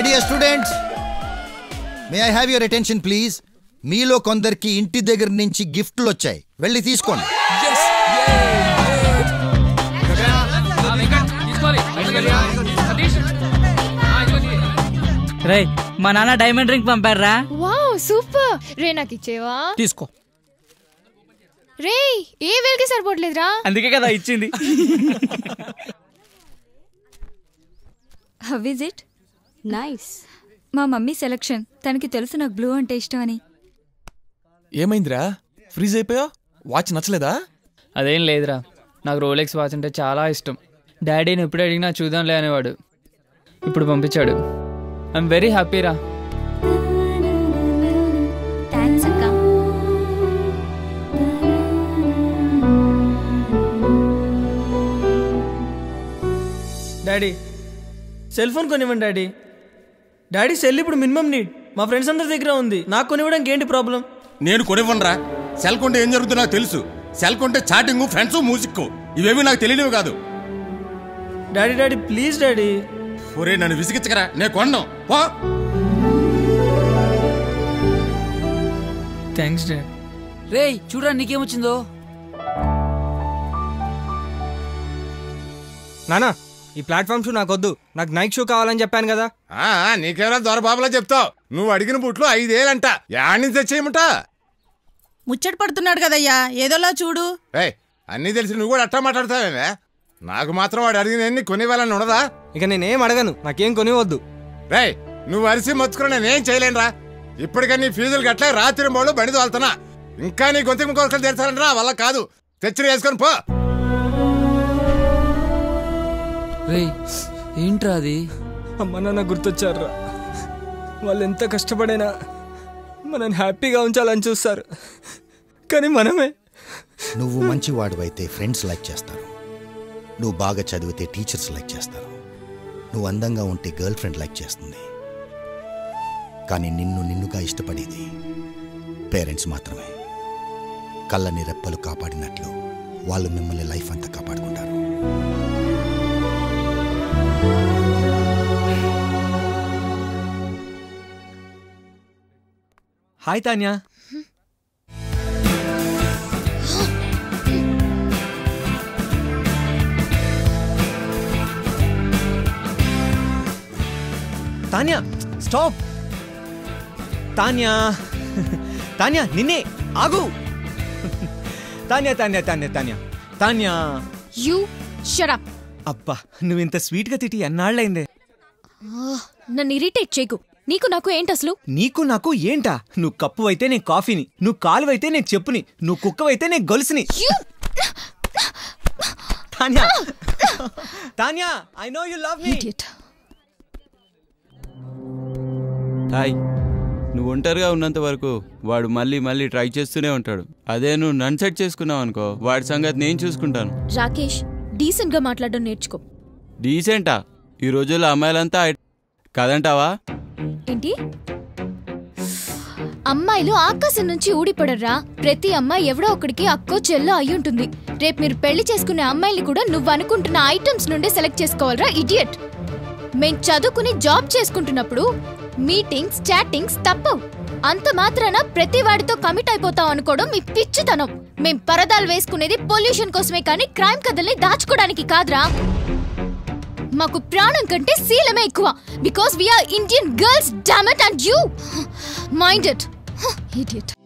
my dear students may I have your attention please మీలో కొందరికి ఇంటి దగ్గర నుంచి గిఫ్ట్లు వచ్చాయి వెళ్ళి తీసుకోండి రే మా నాన్న డైమండ్ రింగ్ పంపారా వావ్ సూపర్ రే నాకు ఇచ్చేవా తీసుకో రే ఏ వేలకి సరిపోవట్లేదురా అందుకే కదా ఇచ్చింది హవ్ ఇస్ ఇట్ నైస్ మా మమ్మీ సెలక్షన్ తనకి తెలుసు నాకు బ్లూ అంటే ఇష్టం అని ఏమైందిరా ఫ్రీజ్ అయిపోయా వాచ్ నచ్చలేదా అదేం లేదురా నాకు రోలెక్స్ వాచ్ అంటే చాలా ఇష్టం డాడీని ఎప్పుడు అడిగినా చూద్దాంలే అనేవాడు ఇప్పుడు పంపించాడు ఐఎమ్ వెరీ హ్యాపీరా థ్యాంక్స్ అక్క డాడీ సెల్ ఫోన్ కొనివ్వండి డాడీ డాడీ సెల్ ఇప్పుడు మినిమం నీడ్ మా ఫ్రెండ్స్ అందరి దగ్గర ఉంది నాకు కొనివ్వడానికి ఏంటి ప్రాబ్లం నేను కొనివ్వనరా సెల్ కొంటే ఏం జరుగుతుందో నాకు తెలుసు సెల్ కొంటే చాటింగ్ ఫ్రెండ్స్ మ్యూజిక్ ఇవేవి నాకు తెలియనివి కాదు డాడీ డాడీ ప్లీజ్ డాడీ ఒరే నన్ను విసిగించకరా నేను కొన్నాం పో థ్యాంక్స్ డాడీ రేయ్ చూడరా నీకేమొచ్చిందో నానా ఈ ప్లాట్ఫామ్ షూ నాకు వద్దు నాకు నైట్ షూ కావాలని చెప్పాను కదా ఆ, నీకేమైనా దొరబాబులా చెప్తావు నువ్వు అడిగిన బుట్లు ఐదేలంట యాడ్ నుంచి తెచ్చేయమంట ముచ్చట పడుతున్నాడు కదయ్యా ఏదోలా చూడు ఏయ్ అన్నీ తెలిసి నువ్వు కూడా అట్టా మాట్లాడతావేమే నాకు మాత్రం వాడు అడిగిన కొనివ్వాలని ఉండదా ఇక నేనేం అడగను నాకేం కొనివద్దు రేయ్ నువ్వు అరిసి మొత్తుకుని నేనేం చేయలేనురా ఇప్పటికీ నీ ఫీజులు గట్లే రాత్రి మూడు బండి తోలుతున్నా ఇంకా నీ గొంతుకు కొలతలు తెచ్చారంటరా వల్ల కాదు తెచ్చిన వేసుకొని పో రేయ్ ఏంట్రా అది అమ్మ నాన్న గుర్తొచ్చారా వాళ్ళు ఎంత కష్టపడైనా మనని హ్యాపీగా ఉంచాలని చూస్తారు కానీ మనమే నువ్వు మంచివాడివైతే ఫ్రెండ్స్ లైక్ చేస్తారు నువ్వు బాగా చదివితే టీచర్స్ లైక్ చేస్తారు నువ్వు అందంగా ఉంటే గర్ల్ ఫ్రెండ్ లైక్ చేస్తుంది కానీ నిన్ను నిన్నుగా ఇష్టపడేది పేరెంట్స్ మాత్రమే కళ్ళని రెప్పలు కాపాడినట్లు వాళ్ళు మిమ్మల్ని లైఫ్ అంతా కాపాడుకుంటారు హాయ్ తాన్యా తాన్యా స్టాప్ తాన్యా తాన్యా నిన్నే ఆగు తాన్యా తాన్యా తాన్యా తాన్యా తాన్యా యూ షడప్ అబ్బా నువ్వు ఇంత స్వీట్గా తిట్టి ఎన్నాళ్ళైందే నన్ను ఇరిటేట్ చేయకు నీకు నాకు ఏంటి అసలు నీకు నాకు ఏంటా నువ్వు కప్పు అయితే నేను కాఫీని నువ్వు కాలువైతే నేను చెప్పుని నువ్వు కుక్కవైతే నేను గొలుసుని Tanya Tanya I know you love me hi నువ్వు ఒంటరిగా ఉన్నంత వరకు వాడు మళ్ళీ మళ్ళీ ట్రై చేస్తూనే ఉంటాడు అదే నువ్వు నన్ను సెట్ చేసుకున్నావు అనుకో వాడి సంగతి నేను చూసుకుంటాను రాకేష్ డీసెంట్ గా మాట్లాడడం నేర్చుకో డీసెంటా ఈ రోజుల్లో అమ్మాయిలంతా ఐ- కాదంటావా ఏంటి అమ్మాయిలు ఆకాశం నుంచి ఊడిపడర్రా ప్రతి అమ్మాయి ఎవడో ఒకడికి అక్కో చెల్లో అయి ఉంటుంది రేపు మీరు పెళ్లి చేసుకునే అమ్మాయిని కూడా నువ్వు అనుకుంటున్న ఐటమ్స్ నుండే సెలెక్ట్ చేసుకోవాలరా ఇడియట్ మేం చదువుకుని జాబ్ చేసుకుంటున్నప్పుడు మీటింగ్స్ చాటింగ్స్ తప్పవు అంత మాత్రాన ప్రతి వాడితో కమిట్ అయిపోతాం అనుకోవడం మీ పిచ్చితనం మేం పరదాలు వేసుకునేది పొల్యూషన్ కోసమే కానీ క్రైమ్ కథల్ని దాచుకోవడానికి కాదురా మాకు ప్రాణం కంటే శీలమే ఎక్కువ because we are Indian girls dammit and you mind it idiot